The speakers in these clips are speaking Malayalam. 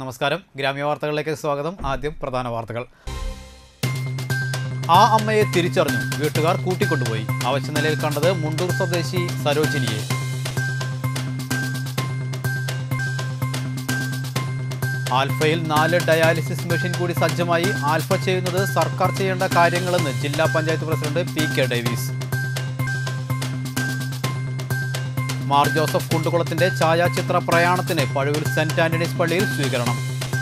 നമസ്കാരം ഗ്രാമ്യ വാർത്തകളിലേക്ക് സ്വാഗതം ആദ്യം പ്രധാന വാർത്തകൾ ആ അമ്മയെ തിരിച്ചറിഞ്ഞു വീട്ടുകാർ കൂട്ടിക്കൊണ്ടുപോയി അവശ്യ നിലയിൽ കണ്ടത് മുണ്ടൂർ സ്വദേശി സരോജിനിയെ ആൽഫയിൽ നാല് ഡയാലിസിസ് മെഷീൻ കൂടി സജ്ജമായി ആൽഫ ചെയ്യുന്നത് സർക്കാർ ചെയ്യേണ്ട കാര്യങ്ങളെന്ന് ജില്ലാ panchayat president P K Davis Mar Joseph കുണ്ടുകുളത്തിന്റെ ഛായാചിത്ര പ്രയാണത്തിന് പഴുവിൽ സെന്റ് ആന്റണീസ് പള്ളിയിൽ സ്വീകരണം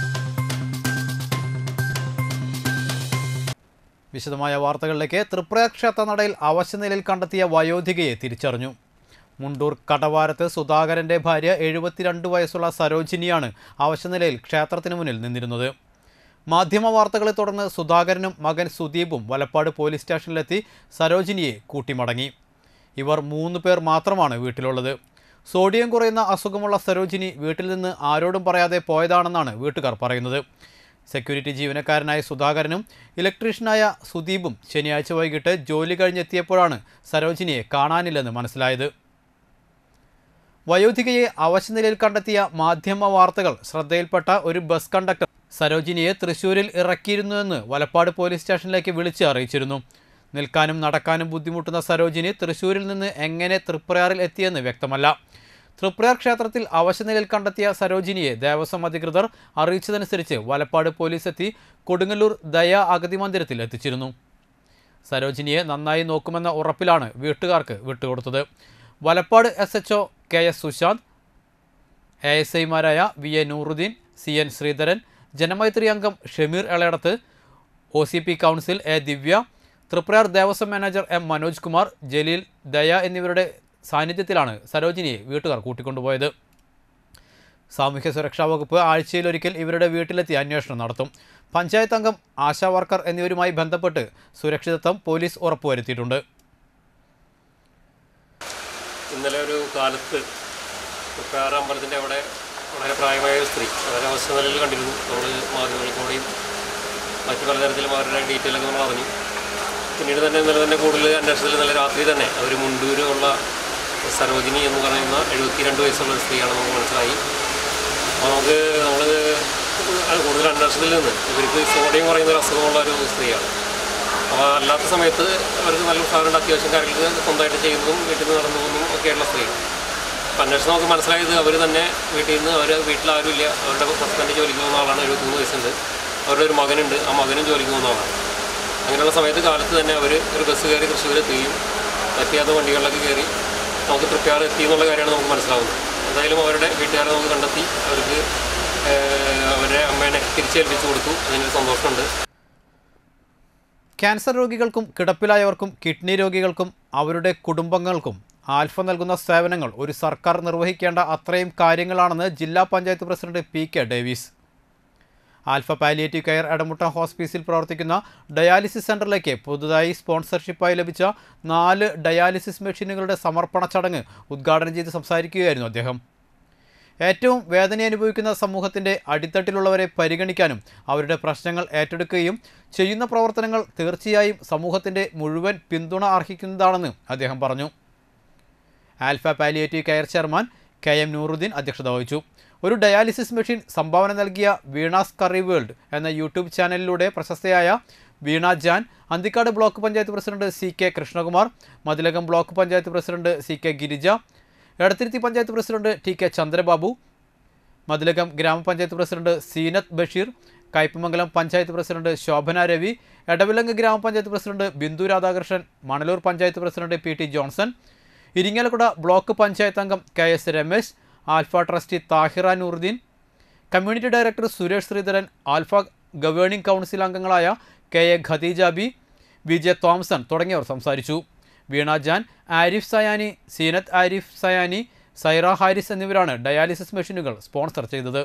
വിശദമായ വാർത്തകളിലേക്ക് തൃപ്രയ ക്ഷേത്ര നടയിൽ അവശനിലയിൽ കണ്ടെത്തിയ വയോധികയെ തിരിച്ചറിഞ്ഞു മുണ്ടൂർ കടവാരത്ത് സുധാകരന്റെ ഭാര്യ എഴുപത്തിരണ്ട് വയസ്സുള്ള സരോജിനിയാണ് അവശനിലയിൽ ക്ഷേത്രത്തിന് മുന്നിൽ നിന്നിരുന്നത് മാധ്യമ വാർത്തകളെ തുടർന്ന് സുധാകരനും മകൻ സുദീപും വലപ്പാട് പോലീസ് സ്റ്റേഷനിലെത്തി സരോജിനിയെ കൂട്ടിമടങ്ങി ഇവർ മൂന്ന് പേർ മാത്രമാണ് വീട്ടിലുള്ളത് സോഡിയം കുറയുന്ന അസുഖമുള്ള സരോജിനി വീട്ടിൽ നിന്ന് ആരോടും പറയാതെ പോയതാണെന്നാണ് വീട്ടുകാർ പറയുന്നത് സെക്യൂരിറ്റി ജീവനക്കാരനായ സുധാകരനും ഇലക്ട്രീഷ്യനായ സുദീപും ശനിയാഴ്ച വൈകിട്ട് ജോലി കഴിഞ്ഞെത്തിയപ്പോഴാണ് സരോജിനിയെ കാണാനില്ലെന്ന് മനസ്സിലായത് വയോധികയെ അവശനിലയിൽ കണ്ടെത്തിയ മാധ്യമ വാർത്തകൾ ശ്രദ്ധയിൽപ്പെട്ട ഒരു ബസ് കണ്ടക്ടർ സരോജിനിയെ തൃശൂരിൽ ഇറക്കിയിരുന്നുവെന്ന് വലപ്പാട് പോലീസ് സ്റ്റേഷനിലേക്ക് വിളിച്ച് അറിയിച്ചിരുന്നു നിൽക്കാനും നടക്കാനും ബുദ്ധിമുട്ടുന്ന സരോജിനി തൃശൂരിൽ നിന്ന് എങ്ങനെ തൃപ്രയാറിൽ എത്തിയെന്ന് വ്യക്തമല്ല തൃപ്രയാർ ക്ഷേത്രത്തിൽ അവശനിലയിൽ കണ്ടെത്തിയ സരോജിനിയെ ദേവസ്വം അധികൃതർ അറിയിച്ചതനുസരിച്ച് വലപ്പാട് പോലീസ് എത്തി കൊടുങ്ങല്ലൂർ ദയ അഗതി മന്ദിരത്തിൽ എത്തിച്ചിരുന്നു സരോജിനിയെ നന്നായി നോക്കുമെന്ന ഉറപ്പിലാണ് വീട്ടുകാർക്ക് വിട്ടുകൊടുത്തത് Valappad S H O K S Sushanth A S ഐമാരായ V A Nooruddin C N Sreedharan Janamaithri അംഗം Shameer Elayadath O C P council A Divya Triprayar Devaswom manager M Manoj Kumar Jaleel Daya എന്നിവരുടെ സാന്നിധ്യത്തിലാണ് സരോജിനിയെ വീട്ടുകാർ കൂട്ടിക്കൊണ്ടുപോയത് സാമൂഹ്യ സുരക്ഷാ വകുപ്പ് ആഴ്ചയിലൊരിക്കൽ ഇവരുടെ വീട്ടിലെത്തി അന്വേഷണം നടത്തും പഞ്ചായത്ത് അംഗം ആശാ വർക്കർ എന്നിവരുമായി ബന്ധപ്പെട്ട് സുരക്ഷിതത്വം പോലീസ് ഉറപ്പുവരുത്തിയിട്ടുണ്ട് ഇന്നലെ ഒരു കാലത്ത് കുക്കാറ് അമ്പലത്തിൻ്റെ അവിടെ വളരെ പ്രായമായ ഒരു സ്ത്രീ വളരെ അവസ്ഥ നിലയിൽ കണ്ടിരുന്നു നമ്മൾ മാധ്യമങ്ങളിൽ കൂടെയും മറ്റു പലതരത്തിലും അവരുടെ ഡീറ്റെയിലൊക്കെ നമ്മൾ അറിഞ്ഞു പിന്നീട് തന്നെ ഇന്നലെ തന്നെ കൂടുതൽ അന്വേഷണത്തിൽ ഇന്നലെ രാത്രി തന്നെ അവർ മുണ്ടൂരുള്ള സരോജിനി എന്ന് പറയുന്ന എഴുപത്തി രണ്ട് വയസ്സുള്ള ഒരു സ്ത്രീയാണ് നമുക്ക് മനസ്സിലായി അപ്പോൾ നമുക്ക് നമ്മൾ കൂടുതൽ അന്വേഷണത്തിൽ നിന്ന് ഇവർക്ക് സോഡിയം കുറയുന്ന ഒരു അസുഖമുള്ള ഒരു സ്ത്രീയാണ് അപ്പോൾ അല്ലാത്ത സമയത്ത് അവർക്ക് നല്ല സാധനം അത്യാവശ്യം കാര്യങ്ങൾ സ്വന്തമായിട്ട് ചെയ്യുന്നതും വീട്ടിൽ നിന്ന് നടന്നു പോകുന്നതും ഒക്കെയുള്ള സ്ത്രീകൾ അപ്പം അന്വേഷണം നമുക്ക് മനസ്സിലായത് അവർ തന്നെ വീട്ടിൽ നിന്ന് അവർ വീട്ടിൽ ആരുമില്ല അവരുടെ ഹസ്ബൻഡ് ജോലിക്ക് പോകുന്ന ആളാണ് എഴുപത്തിമൂന്ന് വയസ്സുണ്ട് അവരുടെ ഒരു മകനുണ്ട് ആ മകനും ജോലിക്ക് പോകുന്ന ആളാണ് അങ്ങനെയുള്ള സമയത്ത് കാലത്ത് തന്നെ അവർ ഒരു ബസ് കയറി തൃശ്ശൂർ എത്തുകയും പറ്റിയാത്ത വണ്ടികളിലൊക്കെ കയറി നമുക്ക് തൃപ്തിയാറ് എത്തി എന്നുള്ള കാര്യമാണ് നമുക്ക് മനസ്സിലാവുന്നത് എന്തായാലും അവരുടെ വീട്ടുകാരെ നമുക്ക് കണ്ടെത്തി അവർക്ക് ഏഹ്, അവരുടെ അമ്മേനെ തിരിച്ചേൽപ്പിച്ചു കൊടുത്തു അതിനൊരു സന്തോഷമുണ്ട് ക്യാൻസർ രോഗികൾക്കും കിടപ്പിലായവർക്കും കിഡ്നി രോഗികൾക്കും അവരുടെ കുടുംബങ്ങൾക്കും ആൽഫ നൽകുന്ന സേവനങ്ങൾ ഒരു സർക്കാർ നിർവഹിക്കേണ്ട അത്രയും കാര്യങ്ങളാണെന്ന് ജില്ലാ panchayat president P K Davis Alpha palliative care Edamutta ഹോസ്പീസിൽ പ്രവർത്തിക്കുന്ന ഡയാലിസിസ് സെൻ്ററിലേക്ക് പുതുതായി സ്പോൺസർഷിപ്പായി ലഭിച്ച നാല് ഡയാലിസിസ് മെഷീനുകളുടെ സമർപ്പണ ചടങ്ങ് ഉദ്ഘാടനം ചെയ്ത് സംസാരിക്കുകയായിരുന്നു അദ്ദേഹം ഏറ്റവും വേദന അനുഭവിക്കുന്ന സമൂഹത്തിൻ്റെ അടിത്തട്ടിലുള്ളവരെ പരിഗണിക്കാനും അവരുടെ പ്രശ്നങ്ങൾ ഏറ്റെടുക്കുകയും ചെയ്യുന്ന പ്രവർത്തനങ്ങൾ തീർച്ചയായും സമൂഹത്തിൻ്റെ മുഴുവൻ പിന്തുണ അർഹിക്കുന്നതാണെന്ന് അദ്ദേഹം പറഞ്ഞു Alpha palliative care chairman K M Nooruddin അധ്യക്ഷത വഹിച്ചു ഒരു ഡയാലിസിസ് മെഷീൻ സംഭാവന നൽകിയ വീണാസ് കറി വേൾഡ് എന്ന യൂട്യൂബ് ചാനലിലൂടെ പ്രശസ്തയായ Veena Jan Anthikad block panchayat president C K Krishnakumar Mathilakam block panchayat president C K Girija Edathiruthy panchayat president T K Chandrababu Mathilakam gramapanchayat president Seenath Basheer Kaipamangalam panchayat president Shobhana Ravi Edavilangu gramapanchayat president Bindu Radhakrishnan Manalur panchayat president P T Johnson Irinjalakuda block panchayat അംഗം K S Ramesh Alpha trustee Thahira Nooruddin community director Suresh Sreedharan Alpha governing council അംഗങ്ങളായ K A Khadeeja B V J Thomson തുടങ്ങിയവർ സംസാരിച്ചു വീണ ജാൻ ആരിഫ് സയാനി സീനത്ത് ആരിഫ് സയാനി സൈറ ഹാരിസ് എന്നിവരാണ് ഡയാലിസിസ് മെഷീനുകൾ സ്പോൺസർ ചെയ്തത്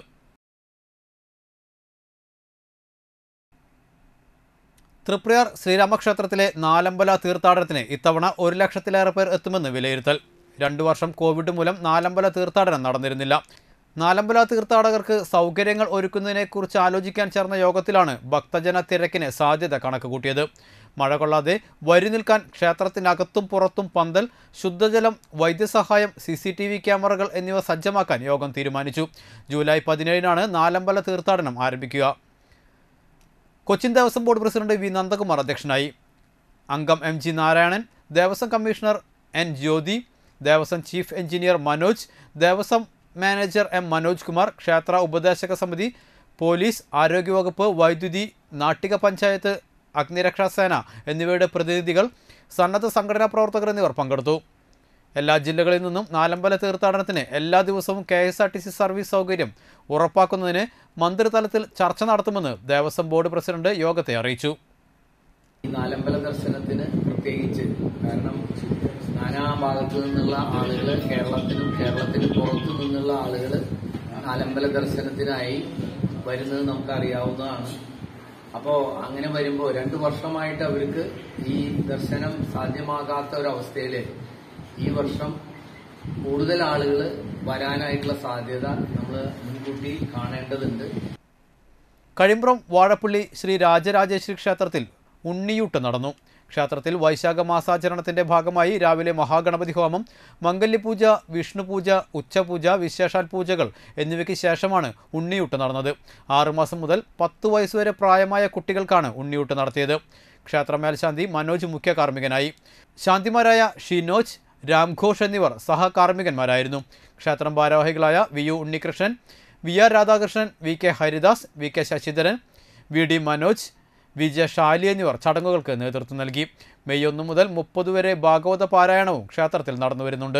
തൃപ്രയാർ ശ്രീരാമക്ഷേത്രത്തിലെ നാലമ്പല തീർത്ഥാടനത്തിന് ഇത്തവണ ഒരു ലക്ഷത്തിലേറെ പേർ എത്തുമെന്ന് വിലയിരുത്തൽ രണ്ടു വർഷം കോവിഡ് മൂലം നാലമ്പല തീർത്ഥാടനം നടന്നിരുന്നില്ല നാലമ്പല തീർത്ഥാടകർക്ക് സൗകര്യങ്ങൾ ഒരുക്കുന്നതിനെക്കുറിച്ച് ആലോചിക്കാൻ ചേർന്ന യോഗത്തിലാണ് ഭക്തജന തിരക്കിന് സാധ്യത കണക്ക് കൂട്ടിയത് മഴ കൊള്ളാതെ വരി നിൽക്കാൻ ക്ഷേത്രത്തിനകത്തും പുറത്തും പന്തൽ ശുദ്ധജലം വൈദ്യസഹായം സി സി ടി വി ക്യാമറകൾ എന്നിവ സജ്ജമാക്കാൻ യോഗം തീരുമാനിച്ചു ജൂലൈ പതിനേഴിനാണ് നാലമ്പല തീർത്ഥാടനം ആരംഭിക്കുക Cochin Devaswom board president V Nandakumar അധ്യക്ഷനായി അംഗം M G Narayanan Devaswom commissioner N Jyothi Devaswom chief engineer Manoj Devaswom manager M Manoj Kumar ക്ഷേത്ര ഉപദേശക സമിതി പോലീസ് ആരോഗ്യവകുപ്പ് വൈദ്യുതി നാട്ടിക പഞ്ചായത്ത് അഗ്നിരക്ഷാസേന എന്നിവയുടെ പ്രതിനിധികൾ സന്നദ്ധ സംഘടനാ പ്രവർത്തകർ എന്നിവർ പങ്കെടുത്തു എല്ലാ ജില്ലകളിൽ നിന്നും നാലമ്പല തീർത്ഥാടനത്തിന് എല്ലാ ദിവസവും K S R T C service സൗകര്യം ഉറപ്പാക്കുന്നതിന് മന്ത്രിതലത്തിൽ ചർച്ച നടത്തുമെന്ന് ദേവസ്വം ബോർഡ് പ്രസിഡന്റ് യോഗത്തെ അറിയിച്ചു ഈ നാലമ്പല ദർശനത്തിന് പ്രത്യേകിച്ച് കാരണം നാനാ ഭാഗത്തു നിന്നുള്ള ആളുകൾ കേരളത്തിനും കേരളത്തിന് പുറത്തു നിന്നുള്ള ആളുകൾ നാലമ്പല ദർശനത്തിനായി വരുന്നത് നമുക്കറിയാവുന്നതാണ് അപ്പോൾ അങ്ങനെ വരുമ്പോൾ രണ്ടു വർഷമായിട്ട് അവർക്ക് ഈ ദർശനം സാധ്യമാകാത്ത ഒരവസ്ഥയിൽ ഈ വർഷം കൂടുതൽ ആളുകൾ വരാനായിട്ടുള്ള സാധ്യത നമ്മൾ മുൻകൂട്ടി കാണേണ്ടതുണ്ട് കഴിമ്പ്രം വാഴപ്പള്ളി ശ്രീ രാജരാജേശ്വരി ക്ഷേത്രത്തിൽ ഉണ്ണിയൂട്ട് നടന്നു ക്ഷേത്രത്തിൽ വൈശാഖ മാസാചരണത്തിന്റെ ഭാഗമായി രാവിലെ മഹാഗണപതി ഹോമം മംഗല്യപൂജ വിഷ്ണുപൂജ ഉച്ചപൂജ വിശേഷാൽ പൂജകൾ എന്നിവയ്ക്ക് ശേഷമാണ് ഉണ്ണിയൂട്ട് നടന്നത് ആറുമാസം മുതൽ പത്ത് വയസ്സുവരെ പ്രായമായ കുട്ടികൾക്കാണ് ഉണ്ണിയൂട്ട് നടത്തിയത് ക്ഷേത്ര മേൽശാന്തി മനോജ് മുഖ്യ കാർമ്മികനായി ശാന്തിമാരായ ഷിനോജ് രാംഘോഷ് എന്നിവർ സഹകാർമ്മികന്മാരായിരുന്നു ക്ഷേത്രം ഭാരവാഹികളായ V U Unnikrishnan V R Radhakrishnan V K Haridas V K Sasidharan V D Manoj V J Shali എന്നിവർ ചടങ്ങുകൾക്ക് നേതൃത്വം നൽകി മെയ് ഒന്ന് മുതൽ മുപ്പത് വരെ ഭാഗവത പാരായണവും ക്ഷേത്രത്തിൽ നടന്നു വരുന്നുണ്ട്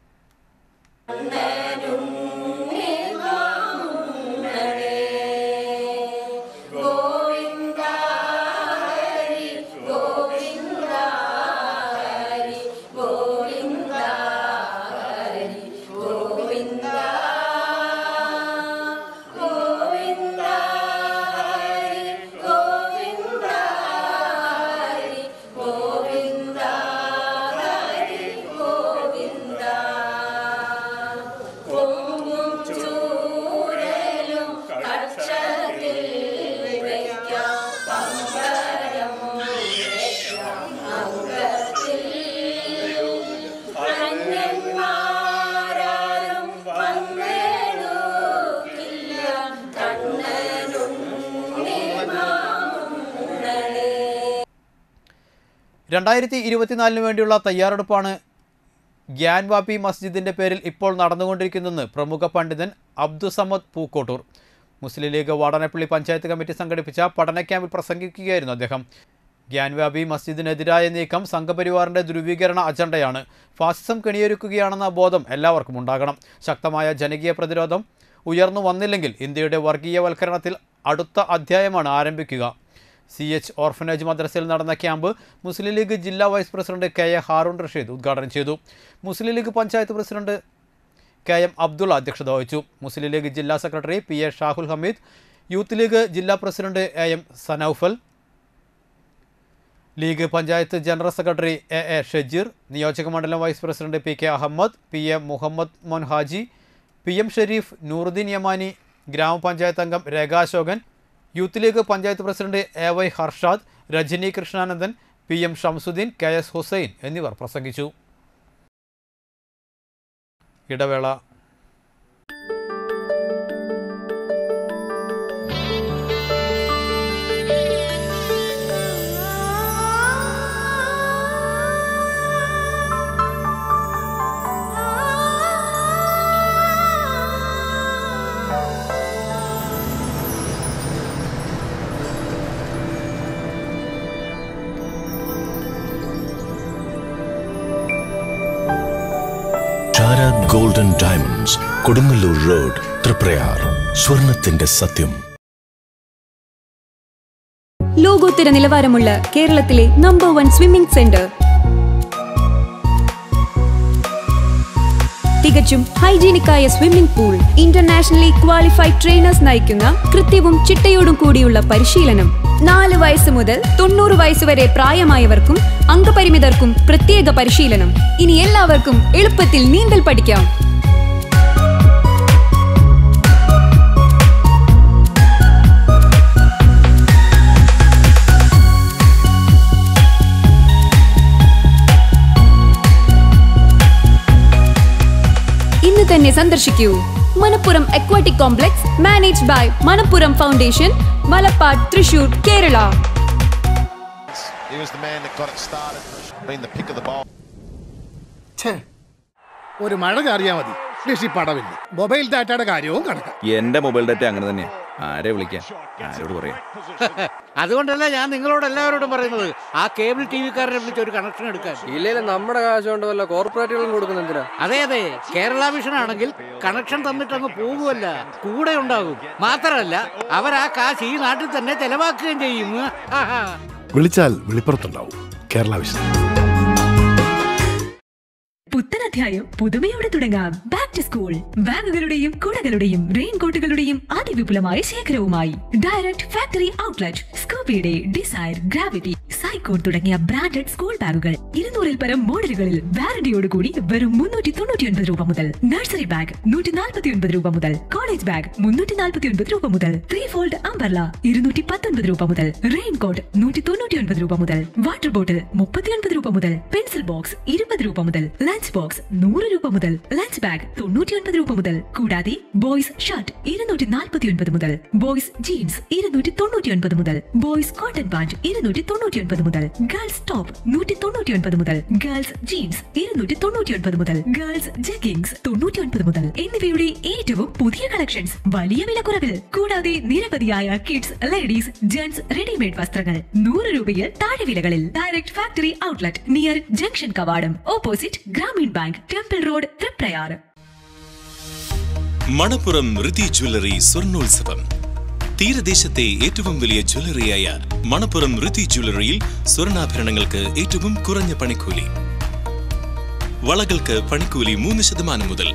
രണ്ടായിരത്തി ഇരുപത്തിനാലിന് വേണ്ടിയുള്ള തയ്യാറെടുപ്പാണ് ഗ്യാൻവാപ്പി മസ്ജിദിന്റെ പേരിൽ ഇപ്പോൾ നടന്നുകൊണ്ടിരിക്കുന്നതെന്ന് പ്രമുഖ പണ്ഡിതൻ അബ്ദുസമദ് പൂക്കോട്ടൂർ മുസ്ലിം ലീഗ് വാടനപ്പള്ളി പഞ്ചായത്ത് കമ്മിറ്റി സംഘടിപ്പിച്ച പഠന ക്യാമ്പിൽ പ്രസംഗിക്കുകയായിരുന്നു അദ്ദേഹം ഗ്യാൻവാബി മസ്ജിദിനെതിരായ നീക്കം സംഘപരിവാറിന്റെ ധ്രുവീകരണ അജണ്ടയാണ് ഫാസിസം കെണിയൊരുക്കുകയാണെന്ന ബോധം എല്ലാവർക്കും ഉണ്ടാകണം ശക്തമായ ജനകീയ പ്രതിരോധം ഉയർന്നു വന്നില്ലെങ്കിൽ ഇന്ത്യയുടെ വർഗീയവൽക്കരണത്തിൽ അടുത്ത അധ്യായമാണ് ആരംഭിക്കുക സി എച്ച് ഓർഫനേജ് മദ്രസയിൽ നടന്ന ക്യാമ്പ് മുസ്ലിം ലീഗ് ജില്ലാ vice president K A Haroon Rasheed ഉദ്ഘാടനം ചെയ്തു Muslim League panchayat president K M Abdul അധ്യക്ഷത വഹിച്ചു മുസ്ലിം ലീഗ് ജില്ലാ secretary P A Shahul Hameed Youth League ജില്ലാ president A M Sanoufal League panchayat general secretary A A Shajeer നിയോജക മണ്ഡലം vice president P K Ahammed P M Muhammed Mon Haji P M Shareef Nooruddin Yamani gramapanchayat അംഗം Rekha Ashokan Youth league panchayat president A Y Harshad Rajani Krishnanandan P M Shamsuddin K S Hussain എന്നിവർ പ്രസംഗിച്ചു ഇടവേള Shara golden diamonds Kodungallur road Triprayar സ്വർണത്തിന്റെ സത്യം ലോകോത്തര നിലവാരമുള്ള കേരളത്തിലെ നമ്പർ വൺ സ്വിമ്മിംഗ് സെന്റർ തികച്ചും ഹൈജീനിക്കായ swimming pool internationally qualified trainers നയിക്കുന്ന കൃത്യവും ചിട്ടയോടും കൂടിയുള്ള പരിശീലനം നാല് വയസ്സ് മുതൽ തൊണ്ണൂറ് വയസ്സ് വരെ പ്രായമായവർക്കും അംഗപരിമിതർക്കും പ്രത്യേക പരിശീലനം ഇനി എല്ലാവർക്കും എളുപ്പത്തിൽ നീന്തൽ പഠിക്കാം ഇന്ന് തന്നെ സന്ദർശിക്കൂ Manappuram aquatic complex manage by Manappuram foundation Malappad Thrissur Kerala He was the man that got it started, been the pick of the ball. ഒരു മഴ ചാറിയാ മതി കൃഷി പടവില്ല മൊബൈൽ ഡാറ്റയുടെ കാര്യവും കണക്കാം എന്റെ മൊബൈൽ ഡാറ്റ അങ്ങനെ തന്നെയാ ആരെ വിളിക്കാൻ ആരോട് പറയാം അതുകൊണ്ടല്ല ഞാൻ നിങ്ങളോട് എല്ലാവരോടും പറയുന്നത് ആ കേബിൾ ടി വിക്കാരനെ വിളിച്ച് ഒരു കണക്ഷൻ എടുക്കാൻ ഇല്ലേലും നമ്മുടെ കാശ് കൊണ്ട് വല്ല കോർപ്പറേറ്റുകളും കൊടുക്കുന്ന എന്തിനാ അതെ അതെ കേരള വിഷൻ ആണെങ്കിൽ കണക്ഷൻ തന്നിട്ട് അങ്ങ് പോകുമല്ല കൂടെ ഉണ്ടാകും മാത്രമല്ല അവർ ആ കാശ് ഈ നാട്ടിൽ തന്നെ ചെലവാക്കുകയും ചെയ്യും ആഹാ. വിളിച്ചാൽ വെളിപ്പുറത്തുണ്ടാവും കേരള വിഷൻ പുത്തൻ അധ്യായം പുതുമയോടെ തുടങ്ങാം ബാക്ക് ടു സ്കൂൾ ബാഗുകളുടെയും കുടകളുടെയും റെയിൻ കോട്ടുകളുടെയും അതിവിപുലമായ ശേഖരവുമായി ഡയറക്ട് ഫാക്ടറി ഔട്ട്ലെറ്റ് സ്കൂബിയുടെ ഡിസൈർ ഗ്രാവിറ്റി സൈക്കോൺ തുടങ്ങിയ ബ്രാൻഡഡ് സ്കൂൾ ബാഗുകൾ ഇരുന്നൂറിൽ പരം മോഡലുകളിൽ വാറന്റിയോടുകൂടി വെറും മുന്നൂറ്റി തൊണ്ണൂറ്റി ഒൻപത് രൂപ മുതൽ നഴ്സറി ബാഗ് നൂറ്റി നാൽപ്പത്തി ഒൻപത് രൂപ മുതൽ കോളേജ് ബാഗ് മുന്നൂറ്റി നാൽപ്പത്തി ഒൻപത് രൂപ മുതൽ ത്രീ ഫോൾഡ് അംബർല ഇരുന്നൂറ്റി പത്തൊൻപത് രൂപ മുതൽ റെയിൻ കോട്ട് നൂറ്റി തൊണ്ണൂറ്റി ഒൻപത് രൂപ മുതൽ വാട്ടർ ബോട്ടിൽ മുപ്പത്തി ഒൻപത് രൂപ മുതൽ പെൻസിൽ ബോക്സ് ഇരുപത് രൂപ മുതൽ ലഞ്ച് ബോക്സ് നൂറ് രൂപ മുതൽ ലഞ്ച് ബാഗ് തൊണ്ണൂറ്റി ഒൻപത് രൂപ മുതൽ കൂടാതെ ബോയ്സ് ഷർട്ട് ഇരുന്നൂറ്റി നാൽപ്പത്തി ഒൻപത് മുതൽ ബോയ്സ് ജീൻസ് ഇരുന്നൂറ്റി തൊണ്ണൂറ്റി ഒൻപത് മുതൽ ബോയ്സ് കോട്ടൺ പാന്റ് ഇരുന്നൂറ്റി തൊണ്ണൂറ്റി ഒൻപത് മുതൽ ഗേൾസ് ടോപ്പ് നൂറ്റി തൊണ്ണൂറ്റി ഒൻപത് മുതൽ ഗേൾസ് ജീൻസ് ഇരുന്നൂറ്റി തൊണ്ണൂറ്റി ഒൻപത് മുതൽ ഗേൾസ് ജഗിങ്സ് തൊണ്ണൂറ്റി ഒൻപത് മുതൽ എന്നിവയുടെ ഏറ്റവും പുതിയ കളക്ഷൻസ് വലിയ വിലക്കുറവിൽ കൂടാതെ നിരവധിയായ കിഡ്സ് ലേഡീസ് ജെന്റ്സ് റെഡിമെയ്ഡ് വസ്ത്രങ്ങൾ നൂറ് രൂപയിൽ താഴെ വിലകളിൽ direct factory outlet near junction കവാടം opposite Grameen bank temple road Triprayar Manappuram Rithi jewellery സ്വർണോത്സവം തീരദേശത്തെ ഏറ്റവും വലിയ ജ്വല്ലറിയായ മണപ്പുറം ഋതി ജ്വല്ലറിയിൽ സ്വർണ്ണാഭരണങ്ങൾക്ക് ഏറ്റവും കുറഞ്ഞ പണിക്കൂലി വളകൾക്ക് പണിക്കൂലി മൂന്ന് ശതമാനം മുതൽ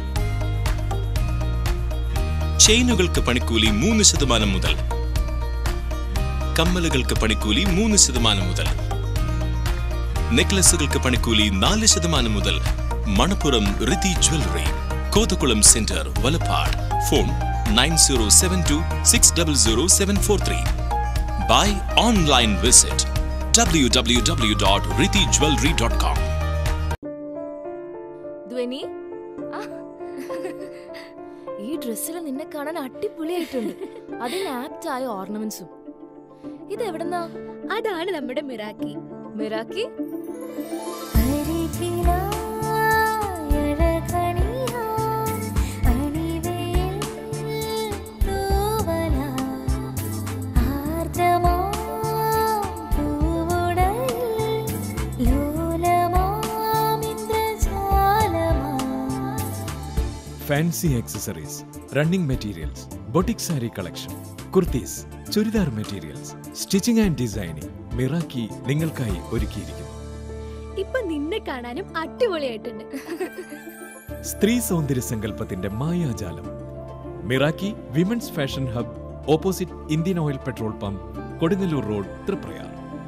ചെയിനുകൾക്ക് പണിക്കൂലി മൂന്ന് ശതമാനം മുതൽ കമ്മലുകൾക്ക് പണിക്കൂലി മൂന്ന് ശതമാനം മുതൽ നെക്ലസുകൾക്ക് പണിക്കൂലി നാല് ശതമാനം മുതൽ Manappuram Rithi jewellery Kothakulam centre Valappad phone nine zero seven two six double zero seven four three buy online visit W W W dot Rithi jewellery dot com ധ്വനി ആ. ഈ ഡ്രസ്സിൽ നിന്നെ കാണാൻ അടിപൊളിയായിട്ടുണ്ട് അതിന് ആപ്റ്റ് ആയ ഓർണമെന്റ്സും ഇത് എവിടെന്നാ അതാണ് നമ്മുടെ Miraki Miraki fancy accessories running materials boutique sari collection kurtis churidar materials stitching and designing Miraki നിങ്ങൾക്കായി ഒരുക്കിയിരിക്കുന്നു ഇപ്പൊ നിന്നെ കാണാനും അടിപൊളിയായിട്ടുണ്ട് സ്ത്രീ സൗന്ദര്യ സങ്കല്പത്തിന്റെ മായാജാലം Miraki women's fashion hub opposite Indian oil petrol pump Kodungallur road Triprayar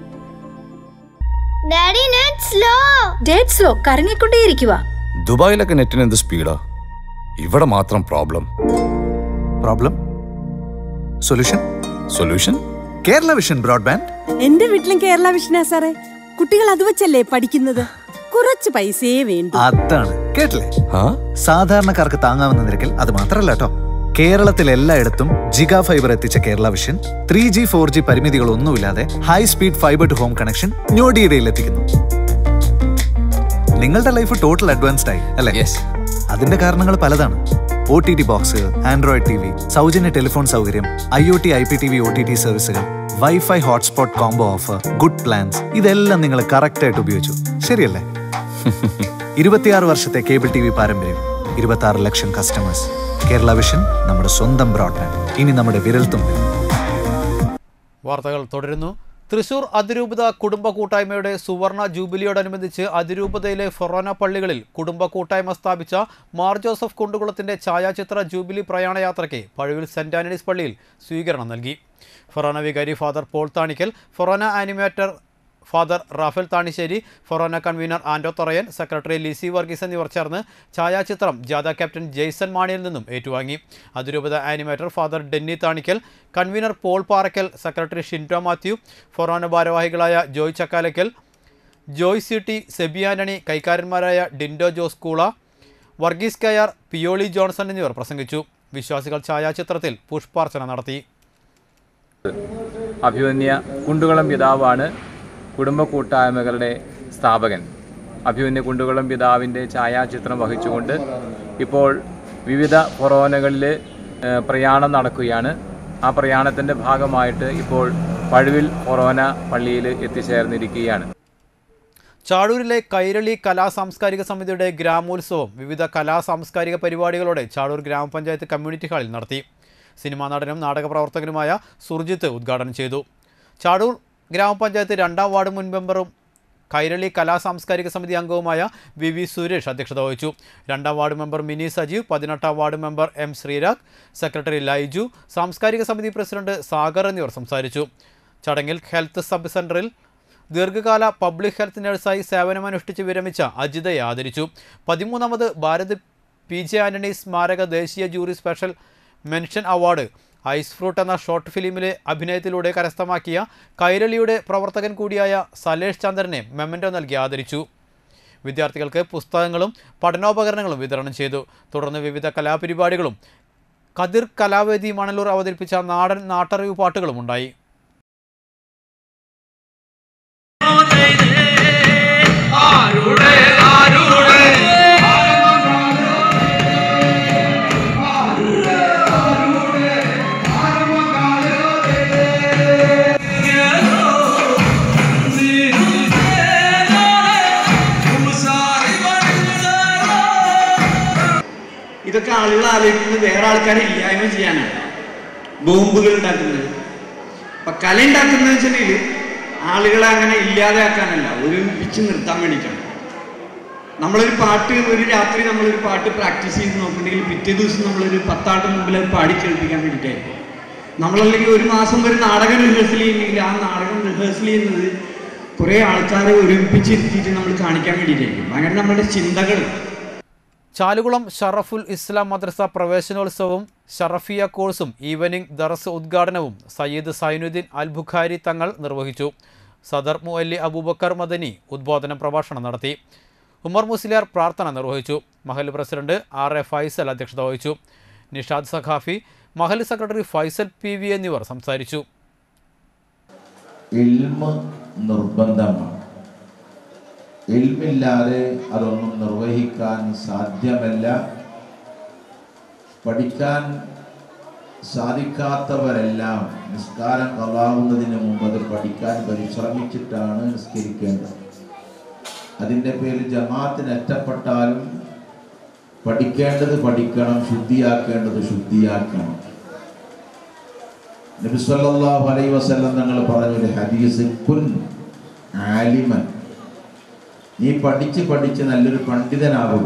daddy net slow dead slow കറങ്ങിക്കൊണ്ടേയിരിക്കുക ദുബായിലൊക്കെ നെറ്റിന് എന്ത് സ്പീഡാ ഇവിടെ മാത്രം problem problem solution solution Kerala vision broadband എന്റെ വീട്ടിലും കേരള വിഷനാ സാറേ കുട്ടികൾ അത് വെച്ചല്ലേ പഠിക്കുന്നത് കുറച്ച് പൈസയേ വേണ്ടു അതാണ് കേട്ടില്ലേ സാധാരണക്കാർക്ക് താങ്ങാവുന്ന നിരക്കിൽ അത് മാത്രമല്ല കേട്ടോ കേരളത്തിൽ എല്ലായിടത്തും ജിഗാ ഫൈബർ എത്തിച്ച Kerala vision three G four G പരിമിതികളൊന്നുമില്ലാതെ high speed fibre to home connection ഞൊടിയിടയിൽ എത്തിക്കുന്നു നിങ്ങളുടെ ലൈഫ് ടോട്ടൽ അഡ്വാൻസ്ഡ് ആയി അല്ലേ അതിന്റെ കാരണങ്ങൾ പലതാണ് O T T box android T V സൗജന്യ ടെലിഫോൺ സൗകര്യം I O T I P T V O T T സർവീസുകൾ wifi hotspot combo offer good plans ഇതെല്ലാം നിങ്ങൾ കറക്റ്റ് ആയിട്ട് ഉപയോഗിച്ചു ശരിയല്ലേ ഇരുപത്തിയാറ് വർഷത്തെ കേബിൾ ടി വി പാരമ്പര്യം ഇരുപത്തി ആറ് ലക്ഷം കസ്റ്റമേഴ്സ് കേരള വിഷൻ നമ്മുടെ സ്വന്തം ബ്രോഡ്ബാൻഡ് ഇനി നമ്മുടെ വിരൽത്തുമ്പിൽ വാർത്തകൾ തുടരുന്നു തൃശൂർ അതിരൂപത കുടുംബ കൂട്ടായ്മയുടെ സുവർണ ജൂബിലിയോടനുബന്ധിച്ച് അതിരൂപതയിലെ ഫൊറോന പള്ളികളിൽ കുടുംബ കൂട്ടായ്മ സ്ഥാപിച്ച മാർ ജോസഫ് കുണ്ടുകുളത്തിന്റെ ഛായാചിത്ര ജൂബിലി പ്രയാണയാത്രയ്ക്ക് പഴുവിൽ സെന്റ് ആന്റണീസ് പള്ളിയിൽ സ്വീകരണം നൽകി ഫൊറോന വികാരി father Paul Thanikkal forane animator father Raphael Thanissery forane convener Ando Thorayan secretary Lizy Varghese എന്നിവർ ചേർന്ന് ഛായാചിത്രം ജാഥ ക്യാപ്റ്റൻ ജെയ്സൺ മാണിയിൽ നിന്നും ഏറ്റുവാങ്ങി അതിരൂപത animator father Denny Thanikkal convener Paul Parackal secretary Shinto Mathew forane ഭാരവാഹികളായ Joy Chakkalakkal Joy C T സെബിയാനണി കൈക്കാരന്മാരായ ഡിൻഡോ ജോസ് കൂള വർഗീസ് കയാർ പിയോളി ജോൺസൺ എന്നിവർ പ്രസംഗിച്ചു വിശ്വാസികൾ ഛായാചിത്രത്തിൽ പുഷ്പാർച്ചന നടത്തി അഭിമന്യ കുണ്ടുകുളം പിതാവാണ് കുടുംബ കൂട്ടായ്മകളുടെ സ്ഥാപകൻ അഭിമന്യ കുണ്ടുകുളം പിതാവിൻ്റെ ഛായാചിത്രം വഹിച്ചുകൊണ്ട് ഇപ്പോൾ വിവിധ കൊറോനകളിൽ പ്രയാണം നടക്കുകയാണ് ആ പ്രയാണത്തിൻ്റെ ഭാഗമായിട്ട് ഇപ്പോൾ പഴുവിൽ കൊറോന പള്ളിയിൽ എത്തിച്ചേർന്നിരിക്കുകയാണ് ചാഴൂരിലെ കൈരളി കലാ സാംസ്കാരിക സമിതിയുടെ ഗ്രാമോത്സവം വിവിധ കലാ സാംസ്കാരിക പരിപാടികളോടെ ചാഴൂർ ഗ്രാമപഞ്ചായത്ത് കമ്മ്യൂണിറ്റി ഹാളിൽ നടത്തി സിനിമാ നടനും നാടക പ്രവർത്തകനുമായ സുർജിത്ത് ഉദ്ഘാടനം ചെയ്തു ചാഴൂർ ഗ്രാമപഞ്ചായത്ത് രണ്ടാം വാർഡ് മുൻ മെമ്പറും കൈരളി കലാ സാംസ്കാരിക സമിതി അംഗവുമായ വി വി സുരേഷ് അധ്യക്ഷത വഹിച്ചു രണ്ടാം വാർഡ് മെമ്പർ മിനി സജീവ് പതിനെട്ടാം ward member M Sreerag secretary Laiju സാംസ്കാരിക സമിതി പ്രസിഡന്റ് സാഗർ എന്നിവർ സംസാരിച്ചു ചടങ്ങിൽ ഹെൽത്ത് സബ് സെന്ററിൽ ദീർഘകാല പബ്ലിക് ഹെൽത്ത് നഴ്സായി സേവനമനുഷ്ഠിച്ച് വിരമിച്ച അജിതയെ ആദരിച്ചു പതിമൂന്നാമത് ഭാരത് പി ജെ ആന്റണി സ്മാരക ദേശീയ jury special mention award ice fruit എന്ന ഷോർട്ട് ഫിലിമിലെ അഭിനയത്തിലൂടെ കരസ്ഥമാക്കിയ കൈരളിയുടെ പ്രവർത്തകൻ കൂടിയായ സലേഷ് ചന്ദ്രനെ മെമ്മൻറ്റോ നൽകി ആദരിച്ചു വിദ്യാർത്ഥികൾക്ക് പുസ്തകങ്ങളും പഠനോപകരണങ്ങളും വിതരണം ചെയ്തു തുടർന്ന് വിവിധ കലാപരിപാടികളും കതിർ കലാവേദി മണലൂർ അവതരിപ്പിച്ച നാടൻ നാട്ടറിവ് പാട്ടുകളും ഉണ്ടായി ഇതൊക്കെ ആളുകൾ ആലോചിക്കുന്നത് വേറെ ആൾക്കാരെ ഇല്ലായ്മ ചെയ്യാനാണ് ബോംബുകൾ ഉണ്ടാക്കുന്നത് അപ്പൊ കല ഉണ്ടാക്കുന്നത് വെച്ചിട്ടുണ്ടെങ്കിൽ ആളുകളെ അങ്ങനെ ഇല്ലാതെയാക്കാനല്ല ഒരുമിച്ച് നിർത്താൻ വേണ്ടിയിട്ടാണ് നമ്മളൊരു പാട്ട് ഒരു രാത്രി നമ്മളൊരു പാട്ട് പ്രാക്ടീസ് ചെയ്ത് നോക്കുന്നുണ്ടെങ്കിൽ പിറ്റേ ദിവസം നമ്മളൊരു പത്താട്ട് മുമ്പിൽ അത് പാടി കേൾപ്പിക്കാൻ വേണ്ടിയിട്ടായിരിക്കും നമ്മളല്ലെങ്കിൽ ഒരു മാസം ഒരു നാടകം റിഹേഴ്സൽ ചെയ്യുന്നെങ്കിൽ ആ നാടകം റിഹേഴ്സൽ ചെയ്യുന്നത് കുറേ ആൾക്കാരെ ഒരുമിപ്പിച്ചിരുത്തിയിട്ട് നമ്മൾ കാണിക്കാൻ വേണ്ടിയിട്ടായിരിക്കും അങ്ങനെ നമ്മുടെ ചിന്തകൾ ചാലുകുളം ഷറഫുൽ ഇസ്ലാം മദ്രസ പ്രവേശനോത്സവവും ഷറഫിയ കോഴ്സും ഈവനിംഗ് ദറസ് ഉദ്ഘാടനവും സയ്യിദ് സൈനുദ്ദീൻ അൽ ബുഖാരി തങ്ങൾ നിർവഹിച്ചു സദർ മുഅല്ലി അബൂബക്കർ മദനി ഉദ്ബോധന പ്രഭാഷണം നടത്തി ഉമർ മുസ്ലിയാർ പ്രാർത്ഥന നിർവഹിച്ചു Mahal president R A Faisal അധ്യക്ഷത വഹിച്ചു Nishad Saqafi Mahal secretary Faisal P V എന്നിവർ സംസാരിച്ചു ഇൽമ നിർബന്ധമാണ് ഇൽമില്ലാതെ അതൊന്നും നിർവഹിക്കാൻ സാധ്യമല്ല പഠിക്കാൻ സാധിക്കാത്തവരെല്ലാം നിസ്കാരം കളാവുന്നതിന് മുമ്പ് അത് പഠിക്കാൻ പരിശ്രമിച്ചിട്ടാണ് നിസ്കരിക്കേണ്ടത് അതിൻ്റെ പേരിൽ ജമാഅത്തിന് എറ്റപ്പെട്ടാലും പഠിക്കേണ്ടത് പഠിക്കണം ശുദ്ധിയാക്കേണ്ടത് ശുദ്ധിയാക്കണം നബി സല്ലല്ലാഹു അലൈഹി വസല്ലം തങ്ങൾ പറഞ്ഞൊരു ഹദീസ് കുൻ ആലിമൻ നീ പഠിച്ച് പഠിച്ച് നല്ലൊരു പണ്ഡിതനാവുക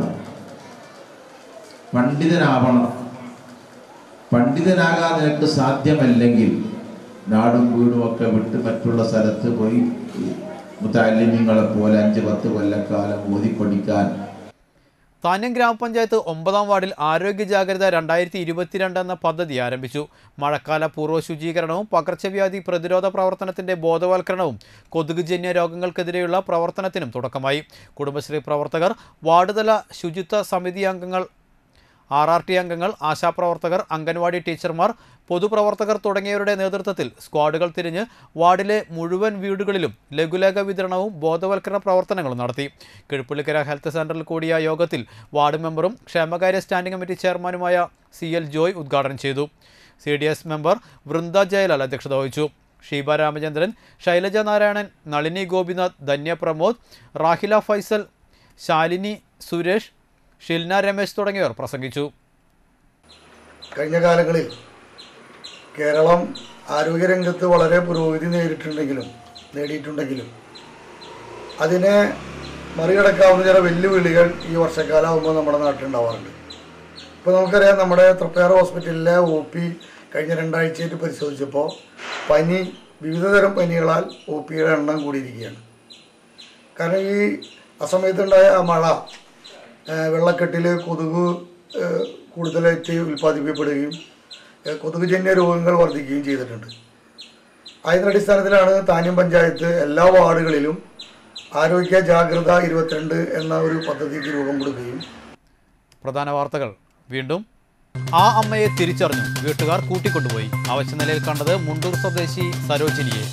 പണ്ഡിതനാവണം പണ്ഡിതനാകാൻ നിനക്ക് സാധ്യമല്ലെങ്കിൽ നാടും വീടും ഒക്കെ വിട്ട് മറ്റുള്ള സ്ഥലത്ത് പോയി മുത്താലിമ്യങ്ങളെ പോലെ അഞ്ച് പത്ത് കൊല്ലക്കാലം ഓതി പഠിക്കാൻ താന്യം ഗ്രാമപഞ്ചായത്ത് ഒമ്പതാം വാർഡിൽ ആരോഗ്യ ജാഗ്രത രണ്ടായിരത്തി ഇരുപത്തിരണ്ട് എന്ന പദ്ധതി ആരംഭിച്ചു മഴക്കാല പൂർവ്വ ശുചീകരണവും പകർച്ചവ്യാധി പ്രതിരോധ പ്രവർത്തനത്തിന്റെ ബോധവൽക്കരണവും കൊതുകുജന്യ രോഗങ്ങൾക്കെതിരെയുള്ള പ്രവർത്തനത്തിനും തുടക്കമായി കുടുംബശ്രീ പ്രവർത്തകർ വാർഡ് തല ശുചിത്വ സമിതി അംഗങ്ങൾ ആർ ആർ ടി അംഗങ്ങൾ ആശാപ്രവർത്തകർ അംഗൻവാടി ടീച്ചർമാർ പൊതുപ്രവർത്തകർ തുടങ്ങിയവരുടെ നേതൃത്വത്തിൽ സ്ക്വാഡുകൾ തിരിഞ്ഞ് വാർഡിലെ മുഴുവൻ വീടുകളിലും ലഘുലേഖ വിതരണവും ബോധവൽക്കരണ പ്രവർത്തനങ്ങളും നടത്തി കിഴപ്പള്ളിക്കര ഹെൽത്ത് സെന്ററിൽ കൂടിയ യോഗത്തിൽ വാർഡ് മെമ്പറും ക്ഷേമകാര്യ സ്റ്റാൻഡിംഗ് കമ്മിറ്റി ചെയർമാനുമായ സി എൽ ജോയ് ഉദ്ഘാടനം ചെയ്തു C D S member Vrinda Jayalal അധ്യക്ഷത വഹിച്ചു ഷീബ രാമചന്ദ്രൻ ശൈലജ നാരായണൻ നളിനി ഗോപിനാഥ് ധന്യ പ്രമോദ് റാഹില ഫൈസൽ ശാലിനി സുരേഷ് ഷിൽന രമേശ് തുടങ്ങിയവർ പ്രസംഗിച്ചു കഴിഞ്ഞ കാലങ്ങളിൽ കേരളം ആരോഗ്യരംഗത്ത് വളരെ പുരോഗതി നേരിട്ടുണ്ടെങ്കിലും നേടിയിട്ടുണ്ടെങ്കിലും അതിനെ മറികടക്കാവുന്ന ചില വെല്ലുവിളികൾ ഈ വർഷക്കാലമാകുമ്പോൾ നമ്മുടെ നാട്ടിലുണ്ടാവാറുണ്ട് ഇപ്പോൾ നമുക്കറിയാം നമ്മുടെ തൃപ്പയാർ ഹോസ്പിറ്റലിലെ ഒ പി കഴിഞ്ഞ രണ്ടാഴ്ചയായിട്ട് പരിശോധിച്ചപ്പോൾ പനി വിവിധതരം പനികളാൽ ഒ പിയുടെ എണ്ണം കൂടിയിരിക്കുകയാണ് കാരണം ഈ അസമയത്തുണ്ടായ ആ മഴ ഏഹ് വെള്ളക്കെട്ടിൽ കൊതുക് ഏഹ് കൂടുതലായിട്ട് ഉൽപ്പാദിപ്പിക്കപ്പെടുകയും ഏഹ് കൊതുകുജന്യ രോഗങ്ങൾ വർദ്ധിക്കുകയും ചെയ്തിട്ടുണ്ട് അതിൻ്റെ അടിസ്ഥാനത്തിലാണ് താന്യം പഞ്ചായത്ത് എല്ലാ വാർഡുകളിലും ആരോഗ്യ ജാഗ്രത ഇരുപത്തിരണ്ട് എന്ന ഒരു പദ്ധതിക്ക് രൂപം കൊടുക്കുകയും പ്രധാന വാർത്തകൾ വീണ്ടും ആ അമ്മയെ തിരിച്ചറിഞ്ഞു വീട്ടുകാർ കൂട്ടിക്കൊണ്ടുപോയി അവശനിലയിൽ കണ്ടത് മുണ്ടൂർ സ്വദേശി സരോജിനിയെ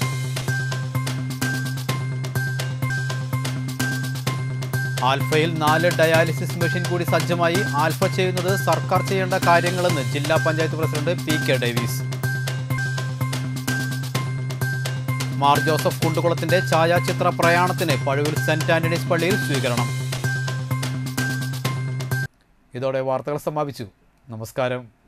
ആൽഫയിൽ നാല് ഡയാലിസിസ് മെഷീൻ കൂടി സജ്ജമായി ആൽഫ ചെയ്യുന്നത് സർക്കാർ ചെയ്യേണ്ട കാര്യങ്ങളെന്ന് ജില്ലാ panchayat president P K Davis Mar Joseph കുണ്ടുകുളത്തിന്റെ ഛായാചിത്ര പ്രയാണത്തിന് പഴുവിൽ സെന്റ് ആന്റണീസ് പള്ളിയിൽ സ്വീകരണം ഇതോടെ വാർത്തകൾ സമാപിച്ചു നമസ്കാരം